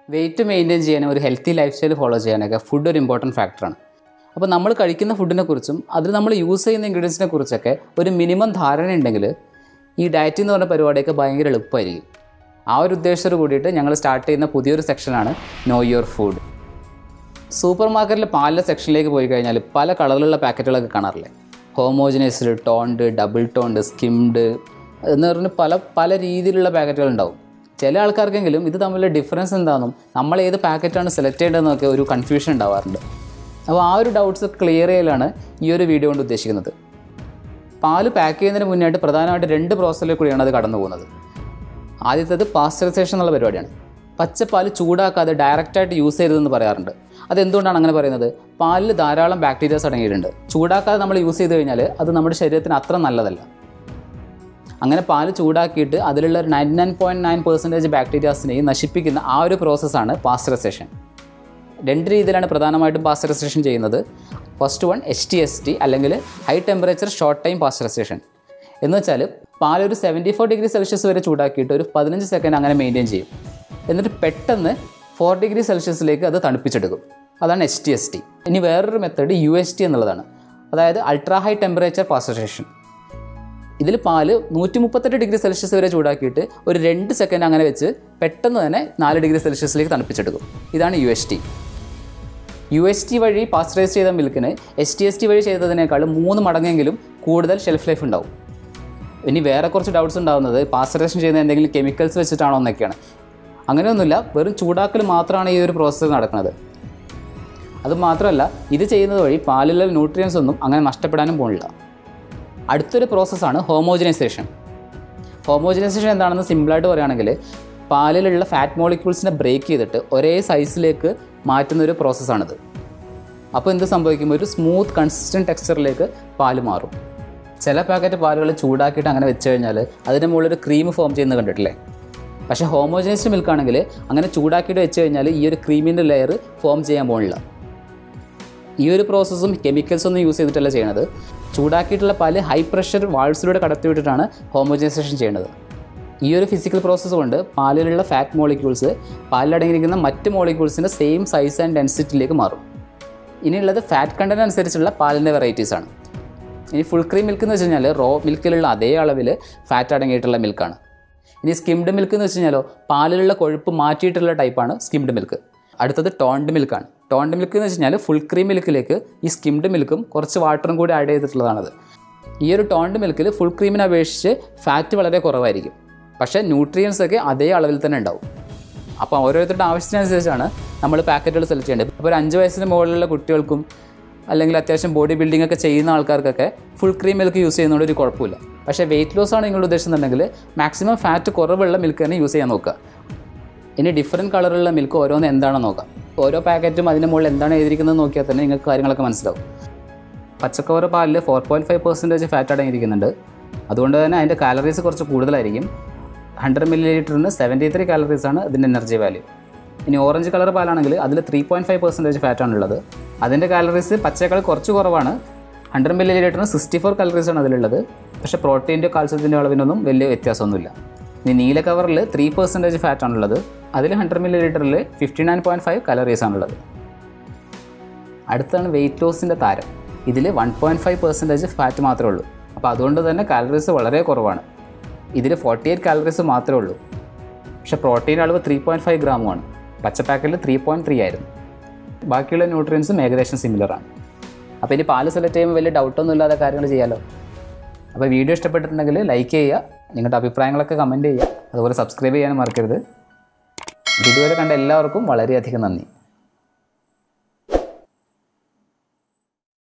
wait maintain ചെയ്യാനും ഒരു healthy lifestyle follow ചെയ്യാനൊക്കെ ഫുഡ് ഒരു ഇമ്പോർട്ടൻറ്റ് ഫാക്ടറാണ് അപ്പോൾ നമ്മൾ കഴിക്കുന്ന ഫുഡിനെ കുറിച്ചും അതിൽ നമ്മൾ യൂസ് ചെയ്യുന്ന ഇൻഗ്രീഡിയൻസിനെ കുറിച്ചൊക്കെ ഒരു മിനിമം ധാരണ ഉണ്ടെങ്കിൽ ഈ ഡയറ്റ് എന്ന് പറഞ്ഞ പരിപാടിയൊക്കെ ഭയങ്കര എളുപ്പമായിരിക്കും ആ ഒരു ഉദ്ദേശത്തോട് കൂടിയിട്ട് ഞങ്ങൾ സ്റ്റാർട്ട് ചെയ്യുന്ന പുതിയൊരു സെക്ഷനാണ് നോ യുവർ ഫുഡ് സൂപ്പർ മാർക്കറ്റിലെ പാലിൻ്റെ സെക്ഷനിലേക്ക് പോയി കഴിഞ്ഞാൽ പല കളറിലുള്ള പാക്കറ്റുകളൊക്കെ കാണാറില്ലേ homogenised toned double toned skimmed എന്ന് പറഞ്ഞ് പല പല രീതിയിലുള്ള പാക്കറ്റുകൾ ഉണ്ടാവും ചില ആൾക്കാർക്കെങ്കിലും ഇത് തമ്മിലുള്ള ഡിഫറൻസ് എന്താണെന്നും നമ്മൾ ഏത് പാക്കറ്റാണ് സെലക്ട് ചെയ്യേണ്ടതെന്നൊക്കെ ഒരു കൺഫ്യൂഷൻ ഉണ്ടാവാറുണ്ട് അപ്പോൾ ആ ഒരു ഡൗട്ട്സ് ക്ലിയർ ചെയ്യലാണ് ഈ ഒരു വീഡിയോ കൊണ്ട് ഉദ്ദേശിക്കുന്നത് പാല് പാക്ക് ചെയ്യുന്നതിന് മുന്നായിട്ട് പ്രധാനമായിട്ട് രണ്ട് പ്രോസസ്സിൽ കൂടിയാണ് അത് കടന്നു പോകുന്നത് ആദ്യത്തേത് പാസ്ചറൈസേഷൻ എന്നുള്ള പരിപാടിയാണ് പച്ചപ്പാല് ചൂടാക്കാതെ ഡയറക്റ്റായിട്ട് യൂസ് ചെയ്തതെന്ന് പറയാറുണ്ട് അതെന്തുകൊണ്ടാണ് അങ്ങനെ പറയുന്നത് പാലിൽ ധാരാളം ബാക്ടീരിയാസ് അടങ്ങിയിട്ടുണ്ട് ചൂടാക്കാതെ നമ്മൾ യൂസ് ചെയ്ത് കഴിഞ്ഞാൽ അത് നമ്മുടെ ശരീരത്തിന് അത്ര നല്ലതല്ല അങ്ങനെ പാല് ചൂടാക്കിയിട്ട് അതിലുള്ള ഒരു ninety nine point nine percentage ബാക്ടീരിയാസിനെയും നശിപ്പിക്കുന്ന ആ ഒരു പ്രോസസ്സാണ് പാസ്ചറൈസേഷൻ രണ്ട് രീതിയിലാണ് പ്രധാനമായിട്ടും പാസ്ചറൈസേഷൻ ചെയ്യുന്നത് first one H T S T അല്ലെങ്കിൽ high temperature short time pasteurisation എന്ന് വെച്ചാൽ പാൽ ഒരു സെവൻറ്റി ഫോർ ഡിഗ്രി സെൽഷ്യസ് വരെ ചൂടാക്കിയിട്ട് ഒരു പതിനഞ്ച് സെക്കൻഡ് അങ്ങനെ മെയിൻറ്റെയിൻ ചെയ്യും എന്നിട്ട് പെട്ടെന്ന് ഫോർ ഡിഗ്രി സെൽഷ്യസിലേക്ക് അത് തണുപ്പിച്ചെടുക്കും അതാണ് എച്ച് ടി എസ് ടി ഇനി വേറൊരു മെത്തേഡ് യു എസ് ടി എന്നുള്ളതാണ് അതായത് അൾട്രാ ഹൈ ടെമ്പറേച്ചർ പാസ്ചറൈസേഷൻ ഇതിൽ പാല് നൂറ്റി മുപ്പത്തെട്ട് ഡിഗ്രി സെൽഷ്യസ് വരെ ചൂടാക്കിയിട്ട് ഒരു രണ്ട് സെക്കൻഡ് അങ്ങനെ വെച്ച് പെട്ടെന്ന് തന്നെ നാല് ഡിഗ്രി സെൽഷ്യസിലേക്ക് തണുപ്പിച്ചെടുക്കും ഇതാണ് U S T U S T വഴി പാസ്ചറൈസ് ചെയ്ത മിൽക്കിന് എസ് ടി എസ് ടി വഴി ചെയ്തതിനേക്കാൾ മൂന്ന് മടങ്ങെങ്കിലും കൂടുതൽ ഷെൽഫ് ലൈഫ് ഉണ്ടാവും ഇനി വേറെ കുറച്ച് ഡൗട്ട്സ് ഉണ്ടാകുന്നത് പാസ്ചറൈസേഷൻ ചെയ്യുന്ന എന്തെങ്കിലും കെമിക്കൽസ് വെച്ചിട്ടാണോ എന്നൊക്കെയാണ് അങ്ങനെയൊന്നുമില്ല വെറും ചൂടാക്കൽ മാത്രമാണ് ഈ ഒരു പ്രോസസ്സ് നടക്കുന്നത് അത് മാത്രമല്ല ഇത് ചെയ്യുന്നത് വഴി പാലിലെ ന്യൂട്രിയൻസ് ഒന്നും അങ്ങനെ നഷ്ടപ്പെടാനും പോകുന്നില്ല അടുത്തൊരു പ്രോസസ്സാണ് ഹോമോജനൈസേഷൻ ഹോമോജനൈസേഷൻ എന്താണെന്ന് സിമ്പിളായിട്ട് പറയുകയാണെങ്കിൽ പാലിലുള്ള ഫാറ്റ് മോളിക്യൂൾസിനെ ബ്രേക്ക് ചെയ്തിട്ട് ഒരേ സൈസിലേക്ക് മാറ്റുന്ന ഒരു പ്രോസസ്സാണിത് അപ്പോൾ എന്ത് സംഭവിക്കും ഒരു സ്മൂത്ത് കൺസിസ്റ്റൻറ്റ് ടെക്സ്ചറിലേക്ക് പാല് മാറും ചില പാക്കറ്റ് പാലുകൾ ചൂടാക്കിയിട്ട് അങ്ങനെ വെച്ച് കഴിഞ്ഞാൽ അതിൻ്റെ മുകളിൽ ഒരു ക്രീം ഫോം ചെയ്യുന്നത് കണ്ടിട്ടില്ലേ പക്ഷേ ഹോമോജനൈസ്ഡ് മിൽക്ക് ആണെങ്കിൽ അങ്ങനെ ചൂടാക്കിയിട്ട് വെച്ച് കഴിഞ്ഞാൽ ഈ ഒരു ക്രീമിൻ്റെ ലെയർ ഫോം ചെയ്യാൻ പോകുന്നില്ല ഈ ഒരു പ്രോസസ്സും കെമിക്കൽസ് ഒന്നും യൂസ് ചെയ്തിട്ടല്ല ചെയ്യണത് ചൂടാക്കിയിട്ടുള്ള പാല് ഹൈ പ്രഷർ വാൾസിലൂടെ കടത്തിവിട്ടിട്ടാണ് ഹോമോജനൈസേഷൻ ചെയ്യുന്നത് ഈ ഒരു ഫിസിക്കൽ പ്രോസസ്സ് കൊണ്ട് പാലിലുള്ള ഫാറ്റ് മോളിക്യൂൾസ് പാലിലടങ്ങിയിരിക്കുന്ന മറ്റ് മോളിക്യൂൾസിൻ്റെ സെയിം സൈസ് ആൻഡ് ഡെൻസിറ്റിയിലേക്ക് മാറും ഇനിയുള്ളത് ഫാറ്റ് കണ്ടന്റ് അനുസരിച്ചുള്ള പാലിൻ്റെ വെറൈറ്റീസ് ആണ് ഇനി ഫുൾ ക്രീം മിൽക്ക് എന്ന് വെച്ച് കഴിഞ്ഞാൽ റോ മിൽക്കിലുള്ള അതേ അളവിൽ ഫാറ്റ് അടങ്ങിയിട്ടുള്ള മിൽക്കാണ് ഇനി സ്കിംഡ് മിൽക്ക് എന്ന് വെച്ച് കഴിഞ്ഞാലോ പാലിലുള്ള കൊഴുപ്പ് മാറ്റിയിട്ടുള്ള ടൈപ്പാണ് സ്കിംഡ് മിൽക്ക് അടുത്തത് ടോണ്ട് മിൽക്കാണ് ടോണ്ട് മിൽക്ക് എന്ന് വെച്ച് കഴിഞ്ഞാൽ ഫുൾ ക്രീം മിൽക്കിലേക്ക് ഈ സ്കിംഡ് മിൽക്കും കുറച്ച് വാട്ടറും കൂടി ആഡ് ചെയ്തിട്ടുള്ളതാണത് ഈ ഒരു ടോണ്ട് മിൽക്കിൽ ഫുൾ ക്രീമിനെ അപേക്ഷിച്ച് ഫാറ്റ് വളരെ കുറവായിരിക്കും പക്ഷേ ന്യൂട്രിയൻസ് ഒക്കെ അതേ അളവിൽ തന്നെ ഉണ്ടാവും അപ്പോൾ ഓരോരുത്തരുടെ ആവശ്യത്തിനനുസരിച്ചാണ് നമ്മൾ പാക്കറ്റുകൾ സെലക്ട് ചെയ്യേണ്ടത് ഇപ്പോൾ ഒരു അഞ്ച് വയസ്സിന് മുകളിലുള്ള കുട്ടികൾക്കും അല്ലെങ്കിൽ അത്യാവശ്യം ബോഡി ബിൽഡിംഗ് ഒക്കെ ചെയ്യുന്ന ആൾക്കാർക്കൊക്കെ ഫുൾ ക്രീം മിൽക്ക് യൂസ് ചെയ്യുന്നതുകൊണ്ട് ഒരു കുഴപ്പമില്ല പക്ഷേ വെയിറ്റ് ലോസ് ആണ് നിങ്ങളുടെ ഉദ്ദേശിക്കുന്നുണ്ടെങ്കിൽ മാക്സിമം ഫാറ്റ് കുറവുള്ള മിൽക്ക് തന്നെ യൂസ് ചെയ്യാൻ നോക്കുക ഇനി ഡിഫറെൻറ്റ് കളറുള്ള മിൽക്ക് ഓരോന്ന് എന്താണെന്ന് നോക്കാം ഓരോ പാക്കറ്റും അതിൻ്റെ മുകളിൽ എന്താണ് എഴുതിയിരിക്കുന്നത് നോക്കിയാൽ തന്നെ നിങ്ങൾക്ക് കാര്യങ്ങളൊക്കെ മനസ്സിലാവും പച്ചക്കവർ പാലിൽ four point five percentage fat അടങ്ങിയിരിക്കുന്നുണ്ട് അതുകൊണ്ട് തന്നെ അതിൻ്റെ കാലറീസ് കുറച്ച് കൂടുതലായിരിക്കും ഹൺഡ്രഡ് മില്ലി ലിറ്ററിന് സെവൻറ്റി ത്രീ കാലറീസ് ആണ് ഇതിൻ്റെ എനർജി വാല്യൂ ഇനി ഓറഞ്ച് കളർ പാലാണെങ്കിൽ അതിൽ ത്രീ പോയിൻറ്റ് ഫൈവ് പെർസെൻറ്റേജ് ഫാറ്റാണ് ഉള്ളത് അതിൻ്റെ കാലറീസ് പച്ചയേക്കാൾ കുറച്ച് കുറവാണ് ഹൺഡ്രഡ് മില്ലി ലിറ്ററിന് സിക്സ്റ്റി ഫോർ കാലറീസ് ആണ് അതിലുള്ളത് പക്ഷേ പ്രോട്ടീൻ്റെ കാൽസ്യത്തിൻ്റെ അളവിനൊന്നും വലിയ വ്യത്യാസമൊന്നുമില്ല ഇനി നീല കവറിൽ ത്രീ പെർസെൻറ്റേജ് ഫാറ്റ് ആണുള്ളത് അതിൽ ഹൺഡ്രഡ് മില്ലി ലിറ്ററിൽ fifty nine point five calories ആണുള്ളത് അടുത്താണ് വെയിറ്റ് ലോസിൻ്റെ താരം ഇതിൽ one point five percentage fat മാത്രമേ ഉള്ളൂ അപ്പോൾ അതുകൊണ്ട് തന്നെ കാലറീസ് വളരെ കുറവാണ് ഇതിൽ ഫോർട്ടി എയ്റ്റ് കാലറീസ് മാത്രമേ ഉള്ളൂ പക്ഷേ പ്രോട്ടീൻ അളവ് ത്രീ പോയിൻറ്റ് ഫൈവ് ഗ്രാമുമാണ് പച്ച പാക്കറ്റിൽ ത്രീ പോയിൻറ്റ് ത്രീ ആയിരുന്നു ബാക്കിയുള്ള ന്യൂട്രിയൻസും ഏകദേശം സിമിലറാണ് അപ്പോൾ ഇനി പാല് സെലക്ട് ചെയ്യുമ്പോൾ വലിയ ഡൗട്ടൊന്നും ഇല്ലാതെ കാര്യങ്ങൾ ചെയ്യാമല്ലോ അപ്പോൾ വീഡിയോ ഇഷ്ടപ്പെട്ടിട്ടുണ്ടെങ്കിൽ ലൈക്ക് ചെയ്യുക നിങ്ങളുടെ അഭിപ്രായങ്ങളൊക്കെ കമൻറ്റ് ചെയ്യുക അതുപോലെ സബ്സ്ക്രൈബ് ചെയ്യാനും മറക്കരുത് ഇതുവരെ കണ്ട എല്ലാവർക്കും വളരെയധികം നന്ദി